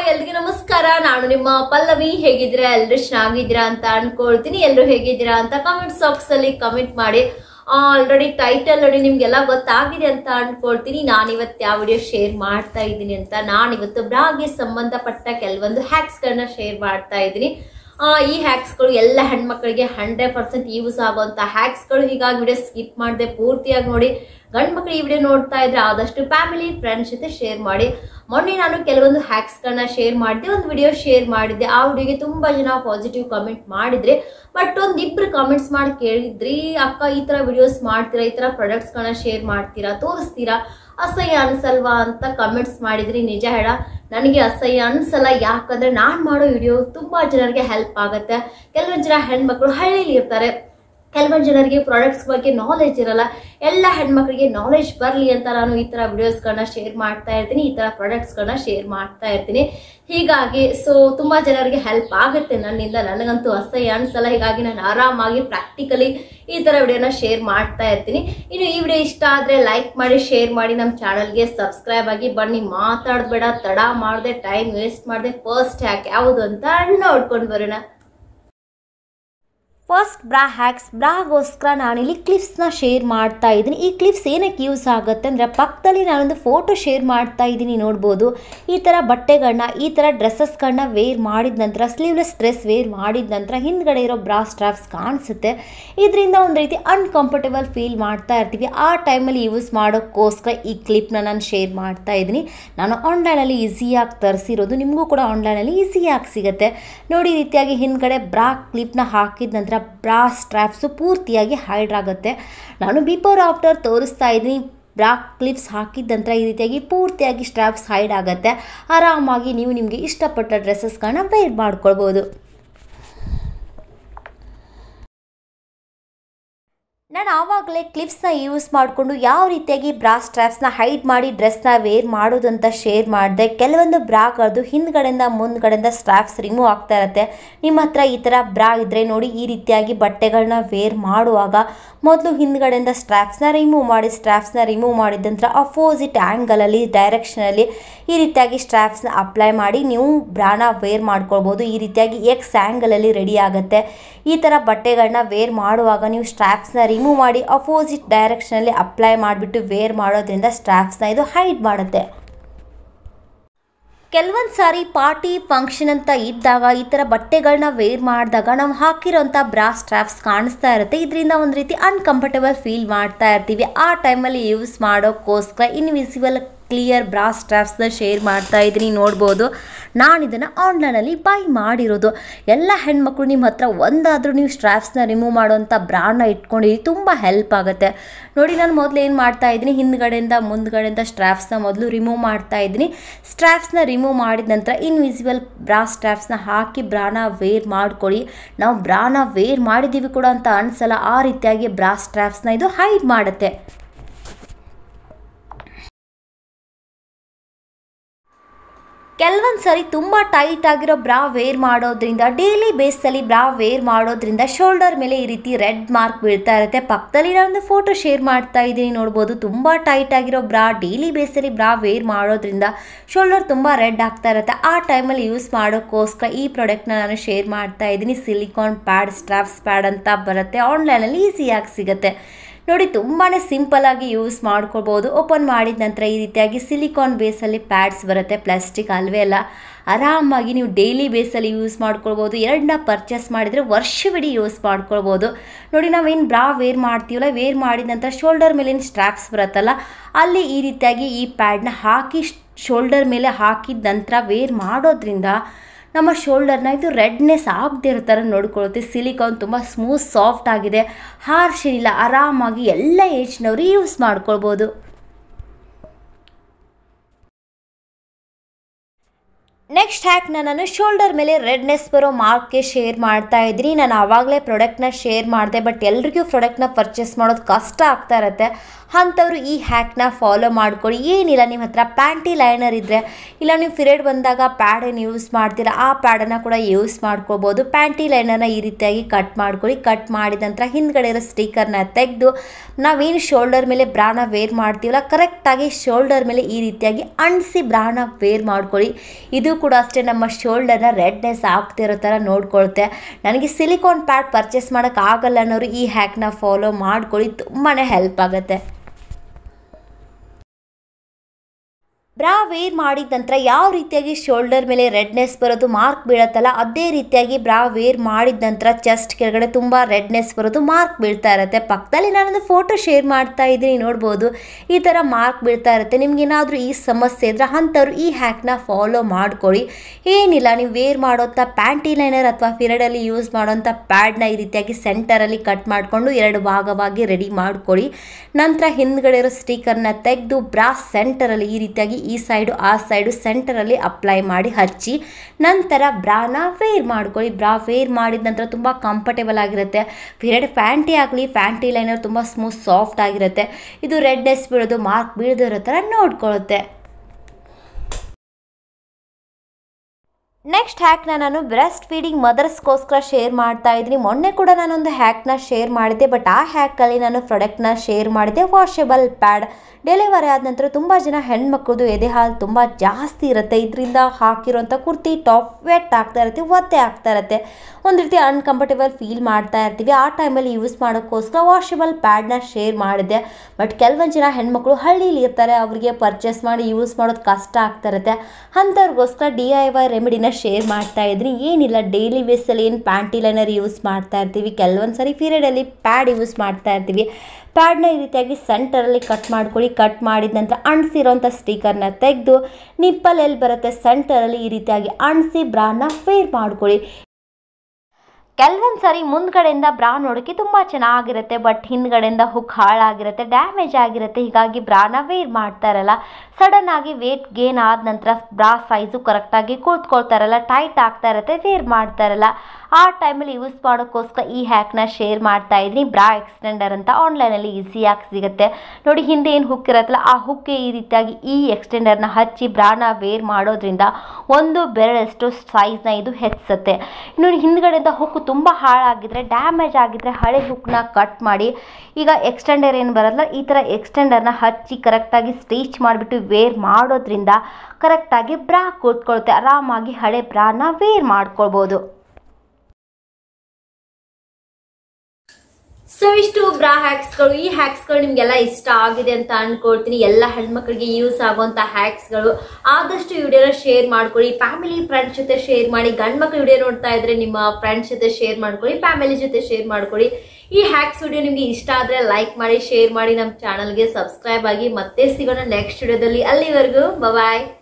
ಎಲ್ರಿಗೂ ನಮಸ್ಕಾರ ನಾನು ನಿಮ್ಮ ಪಲ್ಲವಿ ಹೇಗಿದ್ದೀರಾ ಎಲ್ರು ಚೆನ್ನಾಗಿದ್ದೀರಾ ಅಂತ ಅನ್ಕೊಳ್ತೀನಿ ಎಲ್ರು ಹೇಗಿದ್ದೀರಾ ಅಂತ ಕಮೆಂಟ್ ಬಾಕ್ಸ್ ಅಲ್ಲಿ ಕಮೆಂಟ್ ಮಾಡಿ ಆಲ್ರೆಡಿ ಟೈಟಲ್ ನೋಡಿ ನಿಮ್ಗೆಲ್ಲ ಗೊತ್ತಾಗಿದೆ ಅಂತ ಅನ್ಕೊಳ್ತೀನಿ ನಾನು ಇವತ್ತು ಯಾವ ವಿಡಿಯೋ ಶೇರ್ ಮಾಡ್ತಾ ಇದ್ದೀನಿ ಅಂತ ನಾನು ಇವತ್ತು ಬ್ರಾಗೆ ಸಂಬಂಧಪಟ್ಟ ಕೆಲವೊಂದು ಹ್ಯಾಕ್ಸ್ ಗಳನ್ನ ಶೇರ್ ಮಾಡ್ತಾ ಇದ್ದೀನಿ ಆ, ಈ hacks ಗಳು ಎಲ್ಲ ಹೆಣ್ಮಕ್ಳಿಗೆ ಹಂಡ್ರೆಡ್ ಪರ್ಸೆಂಟ್ ಯೂಸ್ ಆಗುವಂತ hacks ಗಳು ಹೀಗಾಗಿ ವಿಡಿಯೋ ಸ್ಕಿಪ್ ಮಾಡದೆ ಪೂರ್ತಿಯಾಗಿ ನೋಡಿ ಗಂಡ್ ಮಕ್ಳು ಈ ವಿಡಿಯೋ ನೋಡ್ತಾ ಇದ್ರೆ ಆದಷ್ಟು ಫ್ಯಾಮಿಲಿ ಫ್ರೆಂಡ್ಸ್ ಜೊತೆ ಶೇರ್ ಮಾಡಿ ಮೊನ್ನೆ ನಾನು ಕೆಲವೊಂದು ಹ್ಯಾಕ್ಸ್ ಗಳನ್ನ ಶೇರ್ ಮಾಡಿದ್ದೆ ಒಂದು ವಿಡಿಯೋ ಶೇರ್ ಮಾಡಿದ್ದೆ ಆ ವಿಡಿಯೋಗೆ ತುಂಬಾ ಜನ ಪಾಸಿಟಿವ್ ಕಮೆಂಟ್ ಮಾಡಿದ್ರೆ ಬಟ್ ಒಂದಿಬ್ರು ಕಮೆಂಟ್ಸ್ ಮಾಡಿ ಕೇಳಿದ್ರಿ ಅಕ್ಕ ಈ ತರ ವಿಡಿಯೋಸ್ ಮಾಡ್ತೀರಾ ಈ ತರ ಪ್ರಾಡಕ್ಟ್ಸ್ ಗಳನ್ನ ಶೇರ್ ಮಾಡ್ತೀರಾ ತೋರಿಸ್ತೀರಾ ಅಸಹ್ಯ ಅನ್ಸಲ್ವಾ ಅಂತ ಕಮೆಂಟ್ಸ್ ಮಾಡಿದ್ರಿ ನಿಜ ಹೇಳ ನನಗೆ ಅಸಹ್ಯ ಅನ್ಸಲ್ಲ ಯಾಕಂದ್ರೆ ನಾನ್ ಮಾಡೋ ವಿಡಿಯೋ ತುಂಬಾ ಜನರಿಗೆ ಹೆಲ್ಪ್ ಆಗುತ್ತೆ ಕೆಲವೊಂದು ಜನ ಹೆಣ್ಮಕ್ಳು ಹಳ್ಳಿಲಿ ಇರ್ತಾರೆ ಕೆಲವೊಂದು ಜನರಿಗೆ ಪ್ರಾಡಕ್ಟ್ಸ್ ಬಗ್ಗೆ ನಾಲೆಜ್ ಇರಲ್ಲ ಎಲ್ಲ ಹೆಣ್ಮಕ್ಳಿಗೆ ನಾಲೆಜ್ ಬರಲಿ ಅಂತ ನಾನು ಈ ತರ ವಿಡಿಯೋಸ್ಗಳನ್ನ ಶೇರ್ ಮಾಡ್ತಾ ಇರ್ತೀನಿ ಈ ತರ ಪ್ರಾಡಕ್ಟ್ಸ್ಗಳನ್ನ ಶೇರ್ ಮಾಡ್ತಾ ಇರ್ತೀನಿ ಹೀಗಾಗಿ ಸೊ ತುಂಬಾ ಜನರಿಗೆ ಹೆಲ್ಪ್ ಆಗುತ್ತೆ ನನ್ನಿಂದ ನನಗಂತೂ ಅಸಹ್ಯ ಅನ್ಸಲ್ಲ ಹೀಗಾಗಿ ನಾನು ಆರಾಮಾಗಿ ಪ್ರಾಕ್ಟಿಕಲಿ ಈ ತರ ವಿಡಿಯೋನ ಶೇರ್ ಮಾಡ್ತಾ ಇರ್ತೀನಿ ಇನ್ನು ಈ ವಿಡಿಯೋ ಇಷ್ಟ ಆದ್ರೆ ಲೈಕ್ ಮಾಡಿ ಶೇರ್ ಮಾಡಿ ನಮ್ಮ ಚಾನಲ್ಗೆ ಸಬ್ಸ್ಕ್ರೈಬ್ ಆಗಿ ಬನ್ನಿ ಮಾತಾಡ್ಬೇಡ ತಡ ಮಾಡದೆ ಟೈಮ್ ವೇಸ್ಟ್ ಮಾಡದೆ ಫಸ್ಟ್ ಹ್ಯಾಕ್ ಯಾವುದು ಅಂತ ನೋಡ್ಕೊಂಡು ಬರೋಣ ಫಸ್ಟ್ ಬ್ರಾ ಹ್ಯಾಕ್ಸ್ ಬ್ರಾಗೋಸ್ಕರ ನಾನಿಲ್ಲಿ ಕ್ಲಿಪ್ಸ್ನ ಶೇರ್ ಮಾಡ್ತಾ ಇದ್ದೀನಿ ಈ ಕ್ಲಿಪ್ಸ್ ಏನಕ್ಕೆ ಯೂಸ್ ಆಗುತ್ತೆ ಅಂದರೆ ಪಕ್ಕದಲ್ಲಿ ನಾನೊಂದು ಫೋಟೋ ಶೇರ್ ಮಾಡ್ತಾ ಇದ್ದೀನಿ ನೋಡ್ಬೋದು ಈ ಥರ ಬಟ್ಟೆಗಳನ್ನ ಈ ಥರ ಡ್ರೆಸ್ಸಸ್ಗಳನ್ನ ವೇರ್ ಮಾಡಿದ ನಂತರ ಸ್ಲೀವ್ಲೆಸ್ ಡ್ರೆಸ್ ವೇರ್ ಮಾಡಿದ ನಂತರ ಹಿಂದ್ಗಡೆ ಇರೋ ಬ್ರಾ ಸ್ಟ್ರಾಪ್ಸ್ ಕಾಣಿಸುತ್ತೆ ಇದರಿಂದ ಒಂದು ರೀತಿ ಅನ್ಕಂಫರ್ಟೇಬಲ್ ಫೀಲ್ ಮಾಡ್ತಾ ಇರ್ತೀವಿ ಆ ಟೈಮಲ್ಲಿ ಯೂಸ್ ಮಾಡೋಕ್ಕೋಸ್ಕರ ಈ ಕ್ಲಿಪ್ನ ನಾನು ಶೇರ್ ಮಾಡ್ತಾ ಇದ್ದೀನಿ ನಾನು ಆನ್ಲೈನಲ್ಲಿ ಈಸಿಯಾಗಿ ತರಿಸಿರೋದು ನಿಮಗೂ ಕೂಡ ಆನ್ಲೈನಲ್ಲಿ ಈಸಿಯಾಗಿ ಸಿಗುತ್ತೆ ನೋಡಿ ಈ ರೀತಿಯಾಗಿ ಹಿಂದ್ಗಡೆ ಬ್ರಾ ಕ್ಲಿಪ್ನ ಹಾಕಿದ ನಂತರ ಬ್ರಾ ಸ್ಟ್ರಾಪ್ಸು ಪೂರ್ತಿಯಾಗಿ ಹೈಡ್ ಆಗುತ್ತೆ ನಾನು ಬಿಫೋರ್ ಆಫ್ಟರ್ ತೋರಿಸ್ತಾ ಇದ್ದೀನಿ ಬ್ರಾ ಕ್ಲಿಪ್ಸ್ ಹಾಕಿದ ನಂತರ ಈ ರೀತಿಯಾಗಿ ಪೂರ್ತಿಯಾಗಿ ಸ್ಟ್ರಾಪ್ಸ್ ಹೈಡ್ ಆಗುತ್ತೆ ಆರಾಮಾಗಿ ನೀವು ನಿಮಗೆ ಇಷ್ಟಪಟ್ಟ ಡ್ರೆಸ್ಸಸ್ಗಳನ್ನ ವೇರ್ ಮಾಡ್ಕೊಳ್ಬೋದು ನಾನು ಆವಾಗಲೇ ಕ್ಲಿಪ್ಸ್ನ ಯೂಸ್ ಮಾಡಿಕೊಂಡು ಯಾವ ರೀತಿಯಾಗಿ ಬ್ರಾ ಸ್ಟ್ರಾಪ್ಸ್ನ ಹೈಡ್ ಮಾಡಿ ಡ್ರೆಸ್ನ ವೇರ್ ಮಾಡೋದು ಅಂತ ಶೇರ್ ಮಾಡಿದೆ ಕೆಲವೊಂದು ಬ್ರಾಗಳದ್ದು ಹಿಂದ್ಗಡೆಯಿಂದ ಮುಂದ್ಗಡೆಯಿಂದ ಸ್ಟ್ರಾಪ್ಸ್ ರಿಮೂವ್ ಆಗ್ತಾ ಇರುತ್ತೆ ನಿಮ್ಮ ಹತ್ರ ಈ ಥರ ಬ್ರಾ ಇದ್ದರೆ ನೋಡಿ ಈ ರೀತಿಯಾಗಿ ಬಟ್ಟೆಗಳನ್ನ ವೇರ್ ಮಾಡುವಾಗ ಮೊದಲು ಹಿಂದ್ಗಡೆಯಿಂದ ಸ್ಟ್ರಾಪ್ಸ್ನ ರಿಮೂವ್ ಮಾಡಿ ಸ್ಟ್ರಾಪ್ಸ್ನ ರಿಮೂವ್ ಮಾಡಿದ ನಂತರ ಅಪೋಸಿಟ್ ಆ್ಯಂಗಲಲ್ಲಿ ಡೈರೆಕ್ಷನಲ್ಲಿ ಈ ರೀತಿಯಾಗಿ ಸ್ಟ್ರಾಪ್ಸ್ನ ಅಪ್ಲೈ ಮಾಡಿ ನೀವು ಬ್ರಾನ ವೇರ್ ಮಾಡ್ಕೊಳ್ಬೋದು ಈ ರೀತಿಯಾಗಿ ಎಕ್ಸ್ ಆ್ಯಂಗಲಲ್ಲಿ ರೆಡಿ ಆಗುತ್ತೆ ಈ ಥರ ಬಟ್ಟೆಗಳನ್ನ ವೇರ್ ಮಾಡುವಾಗ ನೀವು ಸ್ಟ್ರಾಪ್ಸ್ನ ರಿಮೂವ್ ಮಾಡಿ ಅಪೋಸಿಟ್ ಡೈರೆಕ್ಷನಲ್ಲಿ ಅಪ್ಲೈ ಮಾಡಿಬಿಟ್ಟು ವೇರ್ ಮಾಡೋದ್ರಿಂದ ಸ್ಟ್ರಾಪ್ಸ್ನ ಇದು ಹೈಡ್ ಮಾಡುತ್ತೆ ಕೆಲವೊಂದು ಸಾರಿ ಪಾರ್ಟಿ ಫಂಕ್ಷನ್ ಅಂತ ಇದ್ದಾಗ ಈ ಥರ ಬಟ್ಟೆಗಳನ್ನ ವೇರ್ ಮಾಡಿದಾಗ ನಾವು ಹಾಕಿರೋಂಥ ಬ್ರಾ ಸ್ಟ್ರಾಪ್ಸ್ ಕಾಣಿಸ್ತಾ ಇರುತ್ತೆ ಇದರಿಂದ ಒಂದು ರೀತಿ ಅನ್ಕಂಫರ್ಟೇಬಲ್ ಫೀಲ್ ಮಾಡ್ತಾ ಇರ್ತೀವಿ ಆ ಟೈಮಲ್ಲಿ ಯೂಸ್ ಮಾಡೋಕ್ಕೋಸ್ಕರ ಇನ್ವಿಸಿಬಲ್ ಕ್ಲಿಯರ್ ಬ್ರಾ ಸ್ಟ್ರಾಪ್ಸ್ನ ಶೇರ್ ಮಾಡ್ತಾ ಇದ್ದೀನಿ ನೋಡ್ಬೋದು ನಾನು ಇದನ್ನು ಆನ್ಲೈನಲ್ಲಿ ಬೈ ಮಾಡಿರೋದು ಎಲ್ಲ ಹೆಣ್ಮಕ್ಳು ನಿಮ್ಮ ಹತ್ರ ಒಂದಾದರೂ ನೀವು ಸ್ಟ್ರಾಪ್ಸ್ನ ರಿಮೂವ್ ಮಾಡೋಂಥ ಬ್ರಾನ ಇಟ್ಕೊಂಡಿರಿ ತುಂಬ ಹೆಲ್ಪ್ ಆಗುತ್ತೆ ನೋಡಿ ನಾನು ಮೊದಲು ಏನು ಮಾಡ್ತಾ ಇದ್ದೀನಿ ಹಿಂದ್ಗಡೆಯಿಂದ ಮುಂದ್ಗಡೆಯಿಂದ ಸ್ಟ್ರಾಪ್ಸ್ನ ಮೊದಲು ರಿಮೂವ್ ಮಾಡ್ತಾ ಇದ್ದೀನಿ ಸ್ಟ್ರಾಪ್ಸ್ನ ರಿಮೂವ್ ಮಾಡಿದ ನಂತರ ಇನ್ವಿಸಿಬಲ್ ಬ್ರಾ ಸ್ಟ್ರಾಪ್ಸ್ನ ಹಾಕಿ ಬ್ರಾನ ವೇರ್ ಮಾಡ್ಕೊಳ್ಳಿ ನಾವು ಬ್ರಾನ ವೇರ್ ಮಾಡಿದ್ದೀವಿ ಕೂಡ ಅಂತ ಅನಿಸಲ್ಲ ಆ ರೀತಿಯಾಗಿ ಬ್ರಾ ಸ್ಟ್ರಾಪ್ಸ್ನ ಇದು ಹೈಡ್ ಮಾಡುತ್ತೆ ಕೆಲವೊಂದು ಸರಿ ತುಂಬ ಟೈಟ್ ಆಗಿರೋ ಬ್ರಾ ವೇರ್ ಮಾಡೋದ್ರಿಂದ ಡೈಲಿ ಬೇಸಲ್ಲಿ ಬ್ರಾ ವೇರ್ ಮಾಡೋದ್ರಿಂದ ಶೋಲ್ಡರ್ ಮೇಲೆ ಈ ರೀತಿ ರೆಡ್ ಮಾರ್ಕ್ ಬೀಳ್ತಾ ಇರುತ್ತೆ ಪಕ್ಕದಲ್ಲಿ ನಾನೊಂದು ಫೋಟೋ ಶೇರ್ ಮಾಡ್ತಾ ಇದ್ದೀನಿ ನೋಡ್ಬೋದು ತುಂಬ ಟೈಟ್ ಆಗಿರೋ ಬ್ರಾ ಡೈಲಿ ಬೇಸಲ್ಲಿ ಬ್ರಾ ವೇರ್ ಮಾಡೋದ್ರಿಂದ ಶೋಲ್ಡರ್ ತುಂಬ ರೆಡ್ ಆಗ್ತಾ ಇರುತ್ತೆ ಆ ಟೈಮಲ್ಲಿ ಯೂಸ್ ಮಾಡೋಕ್ಕೋಸ್ಕರ ಈ ಪ್ರಾಡಕ್ಟ್ನ ನಾನು ಶೇರ್ ಮಾಡ್ತಾ ಇದ್ದೀನಿ ಸಿಲಿಕಾನ್ ಪ್ಯಾಡ್ ಸ್ಟ್ರಾಪ್ಸ್ ಪ್ಯಾಡ್ ಅಂತ ಬರುತ್ತೆ ಆನ್ಲೈನಲ್ಲಿ ಈಸಿಯಾಗಿ ಸಿಗುತ್ತೆ ನೋಡಿ ತುಂಬಾ ಸಿಂಪಲಾಗಿ ಯೂಸ್ ಮಾಡ್ಕೊಳ್ಬೋದು ಓಪನ್ ಮಾಡಿದ ನಂತರ ಈ ರೀತಿಯಾಗಿ ಸಿಲಿಕಾನ್ ಬೇಸಲ್ಲಿ ಪ್ಯಾಡ್ಸ್ ಬರುತ್ತೆ ಪ್ಲಾಸ್ಟಿಕ್ ಅಲ್ವೇ ಅಲ್ಲ ಆರಾಮಾಗಿ ನೀವು ಡೈಲಿ ಬೇಸಲ್ಲಿ ಯೂಸ್ ಮಾಡ್ಕೊಳ್ಬೋದು ಎರಡನ್ನ ಪರ್ಚೇಸ್ ಮಾಡಿದರೆ ವರ್ಷವಿಡೀ ಯೂಸ್ ಮಾಡ್ಕೊಳ್ಬೋದು ನೋಡಿ ನಾವೇನು ಬ್ರಾ ವೇರ್ ಮಾಡ್ತೀವಲ್ಲ ವೇರ್ ಮಾಡಿದ ನಂತರ ಶೋಲ್ಡರ್ ಮೇಲಿನ ಸ್ಟ್ರಾಪ್ಸ್ ಬರುತ್ತಲ್ಲ ಅಲ್ಲಿ ಈ ರೀತಿಯಾಗಿ ಈ ಪ್ಯಾಡ್ನ ಹಾಕಿ ಶೋಲ್ಡರ್ ಮೇಲೆ ಹಾಕಿದ ನಂತರ ವೇರ್ ಮಾಡೋದ್ರಿಂದ ನಮ್ಮ ಶೋಲ್ಡರ್ನ ಇದು ರೆಡ್ನೆಸ್ ಆಗದೆ ಇರೋ ಥರ ನೋಡ್ಕೊಳ್ಳುತ್ತೆ ಸಿಲಿಕಾನ್ ತುಂಬ ಸ್ಮೂತ್ ಸಾಫ್ಟ್ ಆಗಿದೆ ಹಾರ್ಶ್ ಇಲ್ಲ ಆರಾಮಾಗಿ ಎಲ್ಲ ಏಜ್ನವರು ಯೂಸ್ ಮಾಡ್ಕೊಳ್ಬೋದು ನೆಕ್ಸ್ಟ್ ಹ್ಯಾಕ್ನ ನಾನು ಶೋಲ್ಡರ್ ಮೇಲೆ ರೆಡ್ನೆಸ್ ಬರೋ ಮಾರ್ಕ್ಗೆ ಶೇರ್ ಮಾಡ್ತಾ ಇದ್ದೀನಿ ನಾನು ಆವಾಗಲೇ ಪ್ರಾಡಕ್ಟ್ನ ಶೇರ್ ಮಾಡಿದೆ ಬಟ್ ಎಲ್ರಿಗೂ ಪ್ರಾಡಕ್ಟ್ನ ಪರ್ಚೇಸ್ ಮಾಡೋದು ಕಷ್ಟ ಆಗ್ತಾ ಇರುತ್ತೆ ಅಂಥವ್ರು ಈ ಹ್ಯಾಕ್ನ ಫಾಲೋ ಮಾಡ್ಕೊಳ್ಳಿ ಏನಿಲ್ಲ ನಿಮ್ಮ ಹತ್ರ ಪ್ಯಾಂಟಿ ಲೈನರ್ ಇದ್ದರೆ ಇಲ್ಲ ನೀವು ಪಿರಿಯಡ್ ಬಂದಾಗ ಪ್ಯಾಡನ್ನು ಯೂಸ್ ಮಾಡ್ತೀರಾ ಆ ಪ್ಯಾಡನ್ನು ಕೂಡ ಯೂಸ್ ಮಾಡ್ಕೋಬೋದು ಪ್ಯಾಂಟಿ ಲೈನರ್ನ ಈ ರೀತಿಯಾಗಿ ಕಟ್ ಮಾಡ್ಕೊಳ್ಳಿ ಕಟ್ ಮಾಡಿದ ನಂತರ ಹಿಂದ್ಗಡೆ ಇರೋ ಸ್ಟಿಕರ್ನ ತೆಗೆದು ನಾವೇನು ಶೋಲ್ಡರ್ ಮೇಲೆ ಬ್ರಾನ ವೇರ್ ಮಾಡ್ತೀವಲ್ಲ ಕರೆಕ್ಟಾಗಿ ಶೋಲ್ಡರ್ ಮೇಲೆ ಈ ರೀತಿಯಾಗಿ ಅಣಿಸಿ ಬ್ರಾನ ವೇರ್ ಮಾಡ್ಕೊಳ್ಳಿ ಇದು ಕೂಡ ಅಷ್ಟೇ ನಮ್ಮ ಶೋಲ್ಡರ್ನ ರೆಡ್ನೆಸ್ ಆಗ್ತಿರೋ ಥರ ನೋಡ್ಕೊಳುತ್ತೆ ನನಗೆ ಸಿಲಿಕಾನ್ ಪ್ಯಾಡ್ ಪರ್ಚೇಸ್ ಮಾಡೋಕ್ಕಾಗಲ್ಲ ಅನ್ನೋರು ಈ ಹ್ಯಾಕ್ನ ಫಾಲೋ ಮಾಡ್ಕೊಳ್ಳಿ ತುಂಬಾ ಹೆಲ್ಪ್ ಆಗುತ್ತೆ ಬ್ರಾ ವೇರ್ ಮಾಡಿದ ನಂತರ ಯಾವ ರೀತಿಯಾಗಿ ಶೋಲ್ಡರ್ ಮೇಲೆ ರೆಡ್ನೆಸ್ ಬರೋದು ಮಾರ್ಕ್ ಬೀಳತ್ತಲ್ಲ ಅದೇ ರೀತಿಯಾಗಿ ಬ್ರಾ ವೇರ್ ಮಾಡಿದ ನಂತರ ಚೆಸ್ಟ್ ಕೆಳಗಡೆ ತುಂಬ ರೆಡ್ನೆಸ್ ಬರೋದು ಮಾರ್ಕ್ ಬೀಳ್ತಾ ಇರುತ್ತೆ ಪಕ್ಕದಲ್ಲಿ ನಾನೊಂದು ಫೋಟೋ ಶೇರ್ ಮಾಡ್ತಾ ಇದ್ದೀನಿ ನೋಡ್ಬೋದು ಈ ಥರ ಮಾರ್ಕ್ ಬೀಳ್ತಾ ಇರುತ್ತೆ ನಿಮ್ಗೆ ಏನಾದರೂ ಈ ಸಮಸ್ಯೆ ಇದ್ರೆ ಅಂಥವ್ರು ಈ ಹ್ಯಾಕ್ನ ಫಾಲೋ ಮಾಡ್ಕೊಳ್ಳಿ ಏನಿಲ್ಲ ನೀವು ವೇರ್ ಮಾಡೋಂಥ ಪ್ಯಾಂಟಿ ಲೈನರ್ ಅಥವಾ ಪಿರಿಯಡಲ್ಲಿ ಯೂಸ್ ಮಾಡೋಂಥ ಪ್ಯಾಡ್ನ ಈ ರೀತಿಯಾಗಿ ಸೆಂಟರಲ್ಲಿ ಕಟ್ ಮಾಡಿಕೊಂಡು ಎರಡು ಭಾಗವಾಗಿ ರೆಡಿ ಮಾಡ್ಕೊಳ್ಳಿ ನಂತರ ಹಿಂದ್ಗಡೆ ಇರೋ ಸ್ಟಿಕರ್ನ ತೆಗೆದು ಬ್ರಾ ಸೆಂಟರಲ್ಲಿ ಈ ರೀತಿಯಾಗಿ ಈ ಸೈಡು ಆ ಸೈಡು ಸೆಂಟರಲ್ಲಿ ಅಪ್ಲೈ ಮಾಡಿ ಹಚ್ಚಿ ನಂತರ ಬ್ರಾನ ವೇರ್ ಮಾಡ್ಕೊಳ್ಳಿ ಬ್ರಾ ವೇರ್ ಮಾಡಿದ ನಂತರ ತುಂಬ ಕಂಫರ್ಟೇಬಲ್ ಆಗಿರುತ್ತೆ ಪಿರಿಯಡ್ ಫ್ಯಾಂಟಿ ಆಗಲಿ ಫ್ಯಾಂಟಿ ಲೈನರ್ ತುಂಬ ಸ್ಮೂತ್ ಸಾಫ್ಟ್ ಆಗಿರುತ್ತೆ ಇದು ರೆಡ್ನೆಸ್ ಬೀಳೋದು ಮಾರ್ಕ್ ಬೀಳದಿರೋ ಥರ ನೋಡ್ಕೊಳ್ಳುತ್ತೆ ನೆಕ್ಸ್ಟ್ ಹ್ಯಾಕ್ನ ನಾನು ಬ್ರೆಸ್ಟ್ ಫೀಡಿಂಗ್ ಮದರ್ಸ್ಗೋಸ್ಕರ ಶೇರ್ ಮಾಡ್ತಾ ಇದ್ದೀನಿ ಮೊನ್ನೆ ಕೂಡ ನಾನೊಂದು ಹ್ಯಾಕ್ನ ಶೇರ್ ಮಾಡಿದ್ದೆ ಬಟ್ ಆ ಹ್ಯಾಕಲ್ಲಿ ನಾನು ಪ್ರಾಡಕ್ಟ್ನ ಶೇರ್ ಮಾಡಿದ್ದೆ ವಾಷೆಬಲ್ ಪ್ಯಾಡ್ ಡೆಲಿವರಿ ಆದ ನಂತರ ತುಂಬ ಜನ ಹೆಣ್ಮಕ್ಳದು ಎದೆ ಹಾಲು ತುಂಬ ಜಾಸ್ತಿ ಇರುತ್ತೆ ಇದರಿಂದ ಹಾಕಿರೋಂಥ ಕುರ್ತಿ ಟಾಪ್ ವೆಟ್ ಆಗ್ತಾ ಇರುತ್ತೆ ಒತ್ತೆ ಆಗ್ತಾ ಇರುತ್ತೆ ಒಂದು ರೀತಿ ಅನ್ಕಂಫರ್ಟೇಬಲ್ ಫೀಲ್ ಮಾಡ್ತಾ ಇರ್ತೀವಿ ಆ ಟೈಮಲ್ಲಿ ಯೂಸ್ ಮಾಡೋಕ್ಕೋಸ್ಕರ ವಾಷೆಬಲ್ ಪ್ಯಾಡ್ನ ಶೇರ್ ಮಾಡಿದ್ದೆ ಬಟ್ ಕೆಲವೊಂದು ಜನ ಹೆಣ್ಮಕ್ಳು ಹಳ್ಳೀಲಿ ಇರ್ತಾರೆ ಅವರಿಗೆ ಪರ್ಚೇಸ್ ಮಾಡಿ ಯೂಸ್ ಮಾಡೋದು ಕಷ್ಟ ಆಗ್ತಾ ಇರುತ್ತೆ ಅಂಥವ್ರಿಗೋಸ್ಕರ ಡಿ ಐ ವೈ ರೆಮಿಡಿನ ಶೇರ್ ಮಾಡ್ತಾ ಇದ್ರಿ ಏನಿಲ್ಲ ಡೈಲಿ ಬೇಸಲ್ಲಿ ಏನು ಪ್ಯಾಂಟಿ ಲೈನರ್ ಯೂಸ್ ಮಾಡ್ತಾ ಇರ್ತೀವಿ ಕೆಲವೊಂದು ಸರಿ ಪೀರಿಯಡಲ್ಲಿ ಪ್ಯಾಡ್ ಯೂಸ್ ಮಾಡ್ತಾ ಇರ್ತೀವಿ ಪ್ಯಾಡ್ನ ಈ ರೀತಿಯಾಗಿ ಸೆಂಟರಲ್ಲಿ ಕಟ್ ಮಾಡ್ಕೊಳ್ಳಿ ಕಟ್ ಮಾಡಿದ ನಂತರ ಅಣಿಸಿರೋಂಥ ಸ್ಟಿಕರ್ನ ತೆಗೆದು ನಿಪ್ಪಲ್ ಎಲ್ಲಿ ಬರುತ್ತೆ ಸೆಂಟರಲ್ಲಿ ಈ ರೀತಿಯಾಗಿ ಅಣಿಸಿ ಬ್ರಾನ ಫೇರ್ ಮಾಡ್ಕೊಳ್ಳಿ ಕೆಲವೊಂದು ಸರಿ ಮುಂದ್ಗಡೆಯಿಂದ ಬ್ರಾ ನೋಡೋಕ್ಕೆ ತುಂಬ ಚೆನ್ನಾಗಿರುತ್ತೆ ಬಟ್ ಹಿಂದ್ಗಡೆಯಿಂದ ಹುಕ್ ಹಾಳಾಗಿರುತ್ತೆ ಡ್ಯಾಮೇಜ್ ಆಗಿರುತ್ತೆ ಹೀಗಾಗಿ ಬ್ರಾನ ವೇರ್ ಮಾಡ್ತಾ ಇರಲ್ಲ ಸಡನ್ ಆಗಿ ವೇಟ್ ಗೇನ್ ಆದ ನಂತರ ಬ್ರಾ ಸೈಜು ಕರೆಕ್ಟಾಗಿ ಕೂತ್ಕೊಳ್ತಾ ಇರಲ್ಲ ಟೈಟ್ ಆಗ್ತಾ ಇರುತ್ತೆ ವೇರ್ ಮಾಡ್ತಾ ಇರಲ್ಲ ಆ ಟೈಮಲ್ಲಿ ಯೂಸ್ ಮಾಡೋಕ್ಕೋಸ್ಕರ ಈ ಹ್ಯಾಕ್ನ ಶೇರ್ ಮಾಡ್ತಾ ಇದ್ದೀನಿ ಬ್ರಾ ಎಕ್ಸ್ಟೆಂಡರ್ ಅಂತ ಆನ್ಲೈನಲ್ಲಿ ಈಸಿಯಾಗಿ ಸಿಗುತ್ತೆ ನೋಡಿ ಹಿಂದೆ ಏನು ಹುಕ್ ಇರುತ್ತಲ್ಲ ಆ ಹುಕ್ಕೆ ಈ ರೀತಿಯಾಗಿ ಈ ಎಕ್ಸ್ಟೆಂಡರ್ನ ಹಚ್ಚಿ ಬ್ರಾನ ವೇರ್ ಮಾಡೋದ್ರಿಂದ ಒಂದು ಬೆರಳಷ್ಟು ಸೈಜ್ನ ಇದು ಹೆಚ್ಚಿಸುತ್ತೆ ಇನ್ನು ಹಿಂದ್ಗಡೆಯಿಂದ ಹುಕ್ಕು ತುಂಬ ಹಾಳಾಗಿದ್ರೆ ಡ್ಯಾಮೇಜ್ ಆಗಿದ್ರೆ ಹಳೆ ಹುಕ್ನ ಕಟ್ ಮಾಡಿ ಈಗ ಎಕ್ಸ್ಟೆಂಡರ್ ಏನು ಬರಲ್ಲ ಈ ಥರ ಎಕ್ಸ್ಟೆಂಡರ್ನ ಹಚ್ಚಿ ಕರೆಕ್ಟಾಗಿ ಸ್ಟಿಚ್ ಮಾಡಿಬಿಟ್ಟು ವೇರ್ ಮಾಡೋದ್ರಿಂದ ಕರೆಕ್ಟಾಗಿ ಬ್ರಾ ಕೂತ್ಕೊಳುತ್ತೆ ಆರಾಮಾಗಿ ಹಳೆ ಬ್ರಾನ ವೇರ್ ಮಾಡ್ಕೊಳ್ಬೋದು ಸೊ ಇಷ್ಟು ಬ್ರಾ ಹ್ಯಾಕ್ಸ್ಗಳು ಈ ಹ್ಯಾಕ್ಸ್ಗಳು ನಿಮ್ಗೆಲ್ಲ ಇಷ್ಟ ಆಗಿದೆ ಅಂತ ಅನ್ಕೊಳ್ತೀನಿ ಎಲ್ಲ ಹೆಣ್ಮಕ್ಳಿಗೆ ಯೂಸ್ ಆಗುವಂತ ಹ್ಯಾಕ್ಸ್ಗಳು ಆದಷ್ಟು ವಿಡಿಯೋನ ಶೇರ್ ಮಾಡ್ಕೊಳ್ಳಿ ಫ್ಯಾಮಿಲಿ ಫ್ರೆಂಡ್ಸ್ ಜೊತೆ ಶೇರ್ ಮಾಡಿ ಗಂಡ್ ಮಕ್ಳು ವಿಡಿಯೋ ನೋಡ್ತಾ ಇದ್ರೆ ನಿಮ್ಮ ಫ್ರೆಂಡ್ಸ್ ಜೊತೆ ಶೇರ್ ಮಾಡ್ಕೊಳ್ಳಿ ಫ್ಯಾಮಿಲಿ ಜೊತೆ ಶೇರ್ ಮಾಡ್ಕೊಳ್ಳಿ ಈ ಹ್ಯಾಕ್ಸ್ ವಿಡಿಯೋ ನಿಮ್ಗೆ ಇಷ್ಟ ಆದ್ರೆ ಲೈಕ್ ಮಾಡಿ ಶೇರ್ ಮಾಡಿ ನಮ್ಮ ಚಾನಲ್ಗೆ ಸಬ್ಸ್ಕ್ರೈಬ್ ಆಗಿ ಮತ್ತೆ ಸಿಗೋಣ ನೆಕ್ಸ್ಟ್ ವಿಡಿಯೋದಲ್ಲಿ ಅಲ್ಲಿವರೆಗೂ ಬಾಯ್